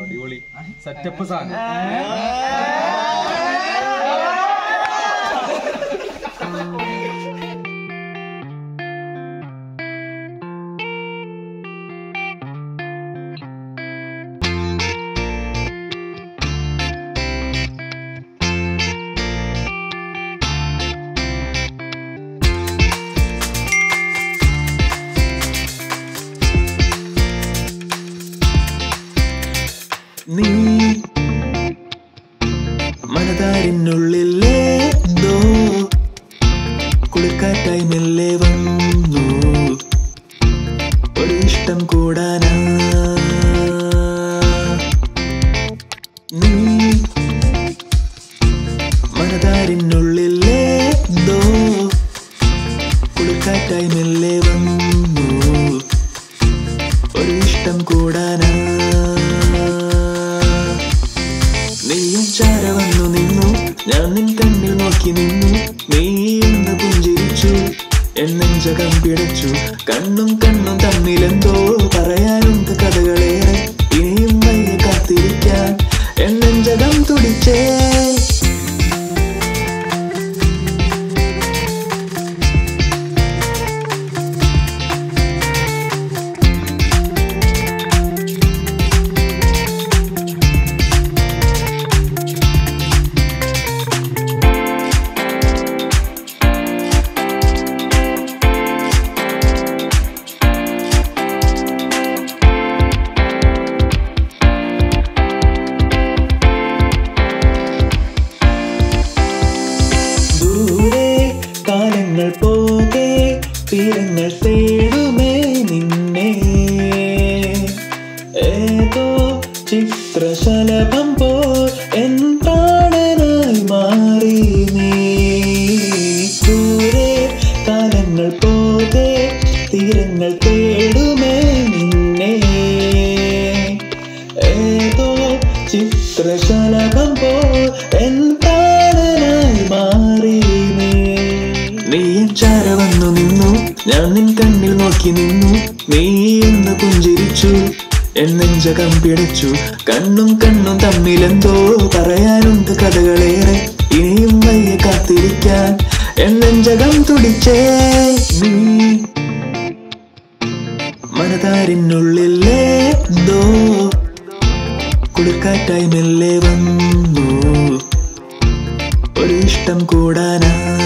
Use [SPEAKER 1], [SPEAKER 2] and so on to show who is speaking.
[SPEAKER 1] അടിപൊളി സെറ്റപ്പ് സാധനം
[SPEAKER 2] നീ മനതാരിനുള്ളിലേ ദോ കുളിർക്കാറ്റായി മെല്ലെ വന്നു ഒരു ഇഷ്ടം കൂടാനാ നീ മനതാരിനുള്ളിലേ ദോ കുളിർക്കാറ്റായി മെല്ലെ വന്നു ഒരു ഇഷ്ടം കൂടാനാ നീയും ചാര വന്നു നിന്നു ഞാൻ നിൻ കണ്ണിൽ നോക്കി നിന്നു നീ എന്ന് പുഞ്ചിരിച്ചു എന്നെഞ്ചകം പിടച്ചു കണ്ണും കണ്ണും തമ്മിലെന്തോ പറയാനുണ്ട് കഥകളേറെ ഇനിയും വയ്യ കാത്തിരിക്കാൻ എന്നെഞ്ചകം തുടിച്ചേ ദൂരെ കാലങ്ങൾ പോകെ തീരങ്ങൾ തേടുമേ നിന്നെ ഏതോ ചിത്രശലഭം പോ എൻ പ്രാണനായി മാറി നീ ദൂരെ കാലങ്ങൾ പോകെ തീരങ്ങൾ തേടുമേ നിന്നെ ഏതോ ചിത്രശലഭം പോ എൻ പ്രാണനായി മാറി നീ നീ എൻ ചാര വന്നു നിന്നു ഞാൻ നിൻ കണ്ണിൽ നോക്കി നിന്നു നീ എന്ന് പുഞ്ചിരിച്ചു എന്നെഞ്ചകം പിടിച്ചു കണ്ണും കണ്ണും തമ്മിലെന്തോ പറയാനുണ്ട് കഥകളേറെ ഇനിയും വയ്യ കാത്തിരിക്കാൻ എന്നെഞ്ചകം തുടിച്ചേ നീ മനതാരിനുള്ളിലേ ദോ കുളിർക്കാറ്റായി മെല്ലെ വന്നു ഒരു ഇഷ്ടം കൂടാനാ